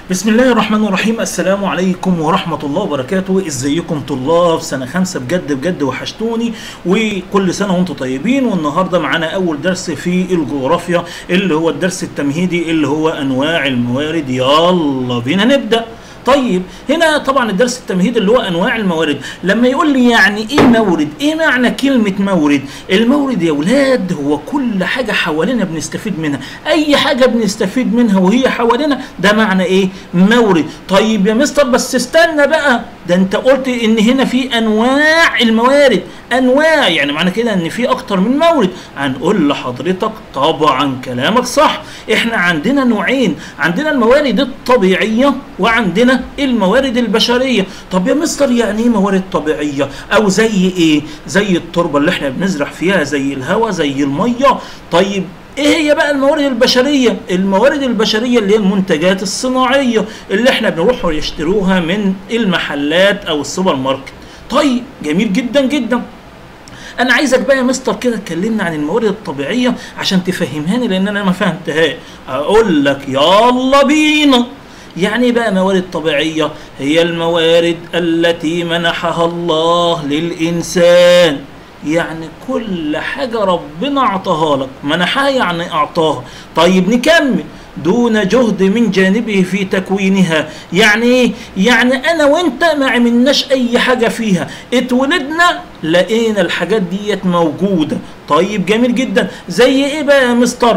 بسم الله الرحمن الرحيم السلام عليكم ورحمة الله وبركاته ازيكم طلاب سنة خمسة بجد بجد وحشتوني وكل سنة وانتم طيبين والنهاردة معانا أول درس في الجغرافيا اللي هو الدرس التمهيدي اللي هو أنواع الموارد يلا بينا نبدأ طيب هنا طبعا الدرس التمهيدي اللي هو انواع الموارد لما يقول لي يعني ايه مورد ايه معنى كلمه مورد المورد يا ولاد هو كل حاجه حوالينا بنستفيد منها اي حاجه بنستفيد منها وهي حوالينا ده معنى ايه مورد طيب يا مستر بس استنى بقى ده انت قلت ان هنا في انواع الموارد انواع يعني معنى كده ان في اكتر من مورد هنقول لحضرتك طبعا كلامك صح احنا عندنا نوعين عندنا الموارد الطبيعيه وعندنا الموارد البشريه طب يا مستر يعني ايه موارد طبيعيه او زي ايه زي التربه اللي احنا بنزرع فيها زي الهواء زي الميه طيب ايه هي بقى الموارد البشريه الموارد البشريه اللي هي المنتجات الصناعيه اللي احنا بنروح يشتروها من المحلات او السوبر ماركت طيب جميل جدا جدا انا عايزك بقى يا مستر كده تكلمنا عن الموارد الطبيعيه عشان تفهمهاني لان انا ما فهمتهاش اقول لك يلا بينا يعني بقى موارد طبيعيه هي الموارد التي منحها الله للانسان يعني كل حاجة ربنا أعطاها لك منحها يعني أعطاها طيب نكمل دون جهد من جانبه في تكوينها يعني ايه يعني انا وانت ما عملناش اي حاجة فيها اتولدنا لقينا الحاجات ديت موجودة طيب جميل جدا زي ايه بقى يا مستر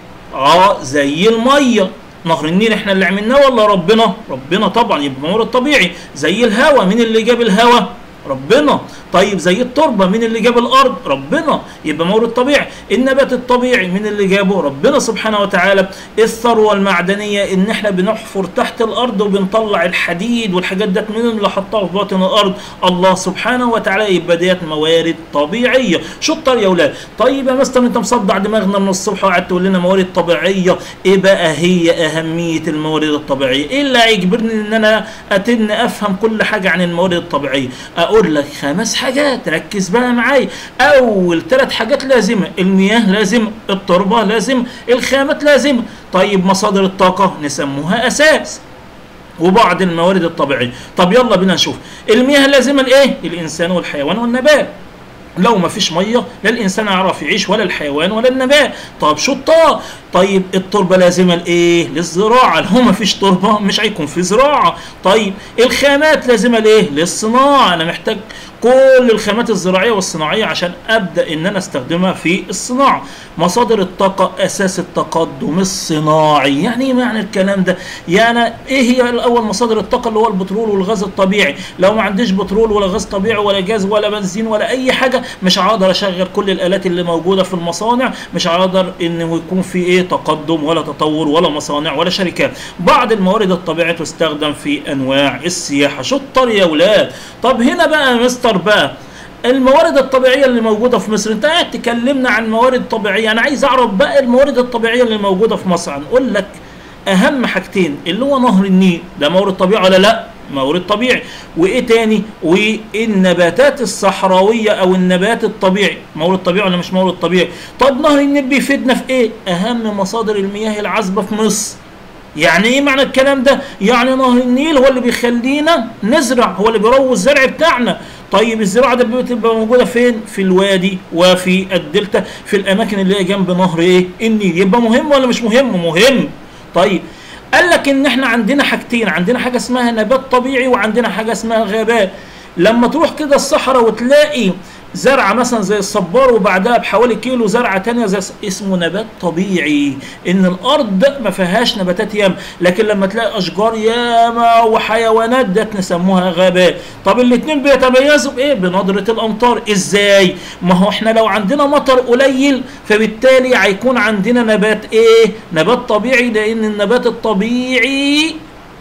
اه زي المية نهر النيل احنا اللي عملناه ولا ربنا ربنا طبعا يبقى مورد طبيعي زي الهواء مين اللي جاب الهواء ربنا طيب زي التربة مين اللي جاب الأرض ربنا يبقى مورد طبيعي النبات الطبيعي مين اللي جابه ربنا سبحانه وتعالى الثروة المعدنية إن إحنا بنحفر تحت الأرض وبنطلع الحديد والحاجات ديت مين اللي حطها في باطن الأرض الله سبحانه وتعالى يبقى ديت موارد طبيعية شطر يا ولاد طيب يا مستر أنت مصدع دماغنا من الصبح وقعدت تقول لنا موارد طبيعية إيه بقى هي أهمية الموارد الطبيعية إيه اللي هيجبرني إن أنا أتن أفهم كل حاجة عن الموارد الطبيعية أقول لك خمس حاجات ركز بقى معايا اول ثلاث حاجات لازمه المياه لازم التربه لازم الخامات لازم طيب مصادر الطاقه نسموها اساس وبعض الموارد الطبيعيه طب يلا بينا نشوف المياه لازمه لايه الانسان والحيوان والنبات لو ما فيش ميه لا الانسان يعرف يعيش ولا الحيوان ولا النبات طب شطار طيب التربه لازمه لايه للزراعه لو ما فيش تربه مش هيكون في زراعه طيب الخامات لازمه لايه للصناعه انا محتاج كل الخامات الزراعيه والصناعيه عشان ابدا ان انا استخدمها في الصناعه مصادر الطاقه اساس التقدم الصناعي يعني ايه معنى الكلام ده يعني ايه هي الاول مصادر الطاقه اللي هو البترول والغاز الطبيعي لو ما عنديش بترول ولا غاز طبيعي ولا جاز ولا بنزين ولا اي حاجه مش هقدر اشغل كل الالات اللي موجوده في المصانع مش هقدر انه يكون في ايه تقدم ولا تطور ولا مصانع ولا شركات بعض الموارد الطبيعيه تستخدم في انواع السياحه شطر يا ولاد طب هنا بقى يا مستر بقى الموارد الطبيعيه اللي موجوده في مصر انت قاعد تكلمنا عن موارد طبيعيه انا عايز اعرف بقى الموارد الطبيعيه اللي موجوده في مصر هنقول لك اهم حاجتين اللي هو نهر النيل ده مورد طبيعي ولا لا مورد طبيعي وايه تاني والنباتات الصحراويه او النبات الطبيعي مورد طبيعي ولا مش مورد طبيعي طب نهر النيل بيفيدنا في ايه اهم مصادر المياه العذبه في مصر يعني ايه معنى الكلام ده يعني نهر النيل هو اللي بيخلينا نزرع هو اللي بيروي الزرع بتاعنا طيب الزراعه دي بتبقى موجوده فين في الوادي وفي الدلتا في الاماكن اللي هي جنب نهر ايه النيل يبقى مهم ولا مش مهم مهم طيب قال لك ان احنا عندنا حاجتين عندنا حاجه اسمها نبات طبيعي وعندنا حاجه اسمها غابات لما تروح كده الصحراء وتلاقي زرعه مثلا زي الصبار وبعدها بحوالي كيلو زرعه تانية زي اسمه نبات طبيعي ان الارض ما فيهاش نباتات ياما لكن لما تلاقي اشجار ياما وحيوانات ده نسموها غابات طب الاثنين بيتميزوا بايه بنضره الامطار ازاي ما هو احنا لو عندنا مطر قليل فبالتالي هيكون عندنا نبات ايه نبات طبيعي لان النبات الطبيعي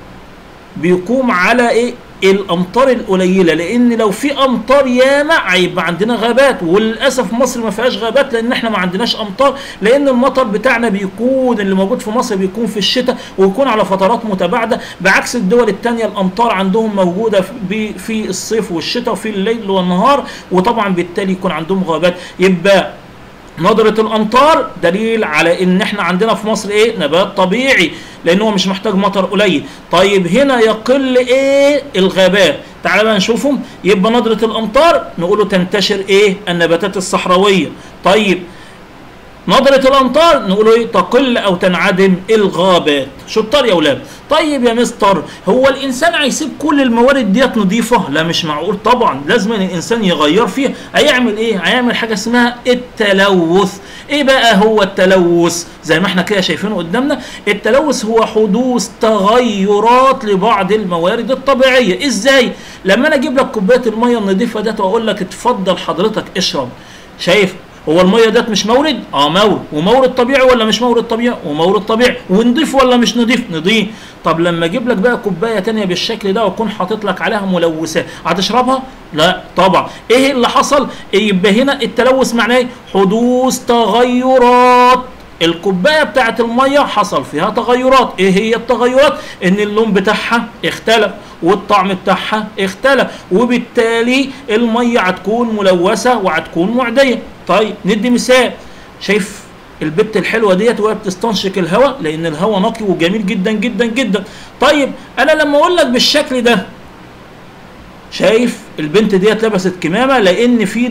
بيقوم على ايه الامطار القليله لان لو في امطار ياما هيبقى عندنا غابات وللاسف مصر ما فيهاش غابات لان احنا ما عندناش امطار لان المطر بتاعنا بيكون اللي موجود في مصر بيكون في الشتاء ويكون على فترات متباعده بعكس الدول الثانيه الامطار عندهم موجوده في في الصيف والشتاء وفي الليل والنهار وطبعا بالتالي يكون عندهم غابات يبقى نضرة الامطار دليل على ان احنا عندنا في مصر ايه نبات طبيعي لان هو مش محتاج مطر قليل طيب هنا يقل ايه الغابات تعال بقى نشوفهم يبقى نضرة الامطار نقوله تنتشر ايه النباتات الصحراوية طيب نظرة الأمطار نقول إيه تقل أو تنعدم الغابات شطار يا أولاد طيب يا مستر هو الإنسان هيسيب كل الموارد ديت نظيفة لا مش معقول طبعا لازم الإنسان يغير فيها هيعمل إيه هيعمل حاجة اسمها التلوث إيه بقى هو التلوث زي ما احنا كده شايفينه قدامنا التلوث هو حدوث تغيرات لبعض الموارد الطبيعية إزاي لما أنا أجيب لك كوباية المية النظيفة ديت وأقول لك اتفضل حضرتك اشرب شايف هو الميه ديت مش مورد؟ اه مورد، ومورد طبيعي ولا مش مورد طبيعي؟ ومورد طبيعي، ونضيف ولا مش نضيف؟ نضيف، طب لما اجيب لك بقى كوبايه تانية بالشكل ده واكون حاطط لك عليها ملوثات، هتشربها؟ لا طبعا، ايه اللي حصل؟ يبقى هنا التلوث معناه ايه؟ حدوث تغيرات الكوبايه بتاعت الميه حصل فيها تغيرات ايه هي التغيرات ان اللون بتاعها اختلف والطعم بتاعها اختلف وبالتالي الميه هتكون ملوثه وهتكون معديه طيب ندي مثال شايف البت الحلوه ديت وهي بتستنشق الهواء لان الهواء نقي وجميل جدا جدا جدا طيب انا لما اقول لك بالشكل ده شايف البنت ديت لبست كمامه لان في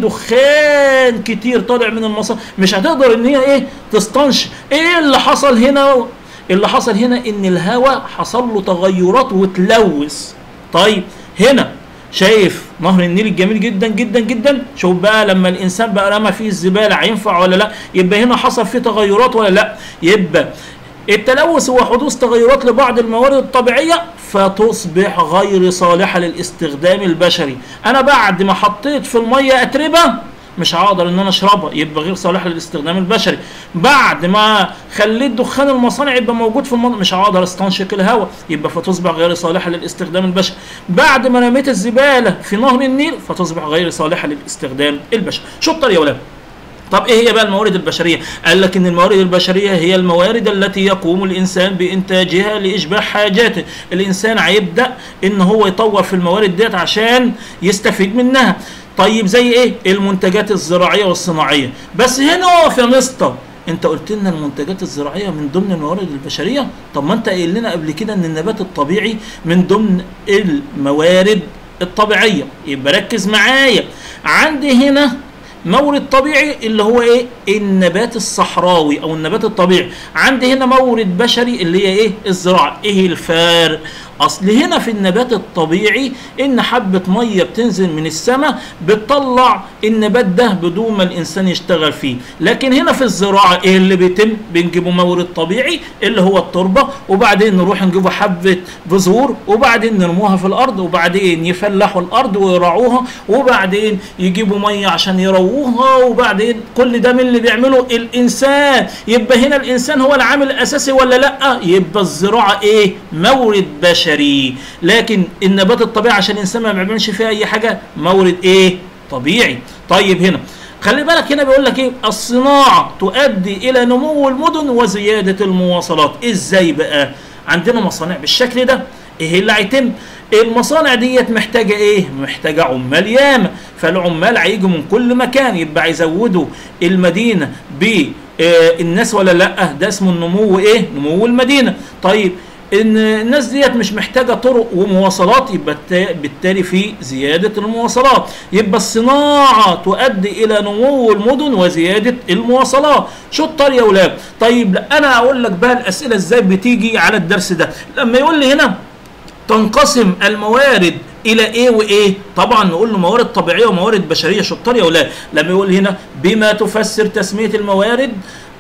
دخان كتير طالع من المصانع مش هتقدر ان هي ايه تستنشق ايه اللي حصل هنا اللي حصل هنا ان الهواء حصل له تغيرات وتلوث طيب هنا شايف نهر النيل الجميل جدا جدا جدا شوف بقى لما الانسان بقى رمى فيه الزباله هينفع ولا لا يبقى هنا حصل فيه تغيرات ولا لا يبقى التلوث هو حدوث تغيرات لبعض الموارد الطبيعيه فتصبح غير صالحه للاستخدام البشري انا بعد ما حطيت في الميه اتربه مش هقدر ان انا اشربها يبقى غير صالحه للاستخدام البشري بعد ما خليت دخان المصانع يبقى موجود في المنطقه مش هقدر استنشق الهواء يبقى فتصبح غير صالحه للاستخدام البشري بعد ما رميت الزباله في نهر النيل فتصبح غير صالحه للاستخدام البشري شطر يا ولاد طب ايه هي بقى الموارد البشريه؟ قال لك ان الموارد البشريه هي الموارد التي يقوم الانسان بانتاجها لاشباع حاجاته، الانسان هيبدا ان هو يطور في الموارد ديت عشان يستفيد منها. طيب زي ايه؟ المنتجات الزراعيه والصناعيه، بس هنا اقف يا مستر انت قلت لنا المنتجات الزراعيه من ضمن الموارد البشريه طب ما انت قايل لنا قبل كده ان النبات الطبيعي من ضمن الموارد الطبيعيه يبقى ركز معايا عندي هنا مورد طبيعي اللي هو ايه النبات الصحراوي او النبات الطبيعي عندي هنا مورد بشري اللي هي ايه الزراعه ايه الفرق اصل هنا في النبات الطبيعي ان حبه ميه بتنزل من السماء بتطلع النبات ده بدون ما الانسان يشتغل فيه لكن هنا في الزراعه ايه اللي بيتم بنجيبه مورد طبيعي اللي هو التربه وبعدين نروح نجيبه حبه بذور وبعدين نرموها في الارض وبعدين يفلحوا الارض ويراعوها وبعدين يجيبوا ميه عشان يرووها وبعدين كل ده من اللي بيعمله الانسان يبقى هنا الانسان هو العامل الاساسي ولا لا يبقى الزراعه ايه مورد بشري بشري لكن النبات الطبيعي عشان الانسان ما بيعملش فيها اي حاجه مورد ايه طبيعي طيب هنا خلي بالك هنا بيقول لك ايه الصناعه تؤدي الى نمو المدن وزياده المواصلات ازاي بقى عندنا مصانع بالشكل ده ايه اللي هيتم المصانع ديت محتاجه ايه محتاجه عمال ياما فالعمال هيجوا من كل مكان يبقى يزودوا المدينه ب الناس ولا لا ده اسمه النمو ايه نمو المدينه طيب ان الناس ديت مش محتاجه طرق ومواصلات يبقى بالتالي في زياده المواصلات يبقى الصناعه تؤدي الى نمو المدن وزياده المواصلات شطار يا اولاد طيب انا اقول لك بقى الاسئله ازاي بتيجي على الدرس ده لما يقول لي هنا تنقسم الموارد الى ايه وايه طبعا نقول له موارد طبيعيه وموارد بشريه شطار يا اولاد لما يقول هنا بما تفسر تسميه الموارد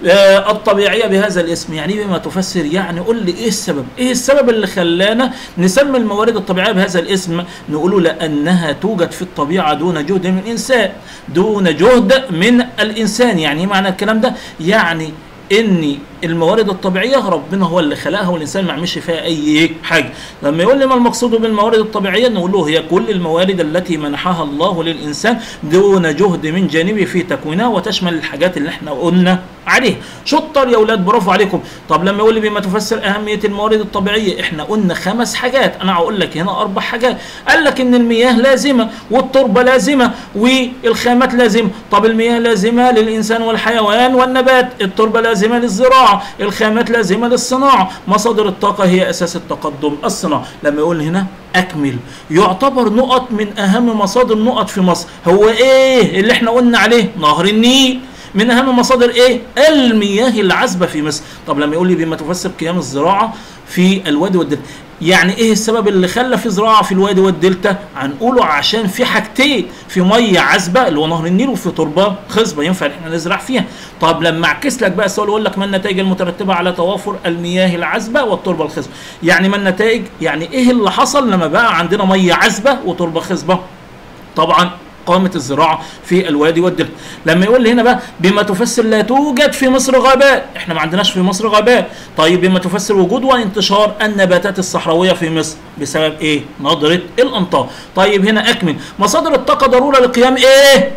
آه الطبيعيه بهذا الاسم يعني بما تفسر يعني قول لي ايه السبب ايه السبب اللي خلانا نسمي الموارد الطبيعيه بهذا الاسم نقول لانها توجد في الطبيعه دون جهد من الانسان دون جهد من الانسان يعني ايه معنى الكلام ده يعني ان الموارد الطبيعيه ربنا هو اللي خلقها والانسان ما عملش فيها اي حاجه لما يقول لي ما المقصود بالموارد الطبيعيه نقول له هي كل الموارد التي منحها الله للانسان دون جهد من جانبه في تكوينها وتشمل الحاجات اللي احنا قلنا عليها شطر يا اولاد برافو عليكم طب لما يقول لي بما تفسر اهميه الموارد الطبيعيه احنا قلنا خمس حاجات انا هقول لك هنا اربع حاجات قال لك ان المياه لازمه والتربه لازمه والخامات لازمه طب المياه لازمه للانسان والحيوان والنبات التربه لازمه للزراعه الخامات لازمه للصناعه مصادر الطاقه هي اساس التقدم الصناعي لما يقول هنا اكمل يعتبر نقط من اهم مصادر نقط في مصر هو ايه اللي احنا قلنا عليه نهر النيل من اهم مصادر ايه المياه العذبه في مصر طب لما يقول لي بما تفسر قيام الزراعه في الوادي والدلتا يعني ايه السبب اللي خلى في زراعه في الوادي والدلتا هنقوله عشان في حاجتين في ميه عذبه اللي هو نهر النيل وفي تربه خصبه ينفع ان احنا نزرع فيها طب لما اعكس لك بقى السؤال يقول لك ما النتائج المترتبه على توافر المياه العذبه والتربه الخصبه يعني ما النتائج يعني ايه اللي حصل لما بقى عندنا ميه عذبه وتربه خصبه طبعا قامت الزراعه في الوادي والدلتا لما يقول لي هنا بقى بما تفسر لا توجد في مصر غابات احنا ما عندناش في مصر غابات طيب بما تفسر وجود وانتشار النباتات الصحراويه في مصر بسبب ايه نضره الامطار طيب هنا اكمل مصادر الطاقه ضروره لقيام ايه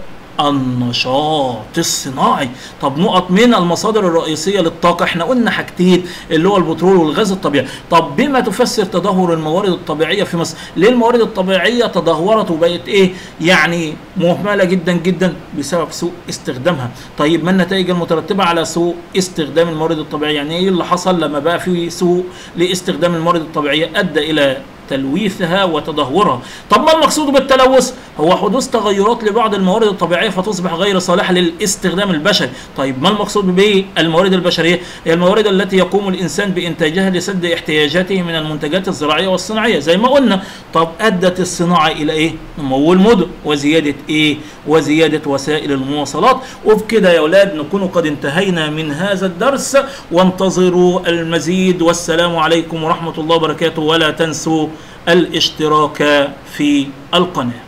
النشاط الصناعي طب نقط من المصادر الرئيسيه للطاقه احنا قلنا حاجتين اللي هو البترول والغاز الطبيعي طب بما تفسر تدهور الموارد الطبيعيه في مصر ليه الموارد الطبيعيه تدهورت وبقت ايه يعني مهمله جدا جدا بسبب سوء استخدامها طيب ما النتائج المترتبه على سوء استخدام الموارد الطبيعيه يعني ايه اللي حصل لما بقى في سوء لاستخدام الموارد الطبيعيه ادى الى تلويثها وتدهورها طب ما المقصود بالتلوث هو حدوث تغيرات لبعض الموارد الطبيعيه فتصبح غير صالحه للاستخدام البشري طيب ما المقصود بالموارد البشريه هي الموارد التي يقوم الانسان بانتاجها لسد احتياجاته من المنتجات الزراعيه والصناعيه زي ما قلنا طب ادت الصناعه الى ايه نمو المدن وزياده ايه وزياده وسائل المواصلات وبكده يا اولاد نكون قد انتهينا من هذا الدرس وانتظروا المزيد والسلام عليكم ورحمه الله وبركاته ولا تنسوا الاشتراك في القناه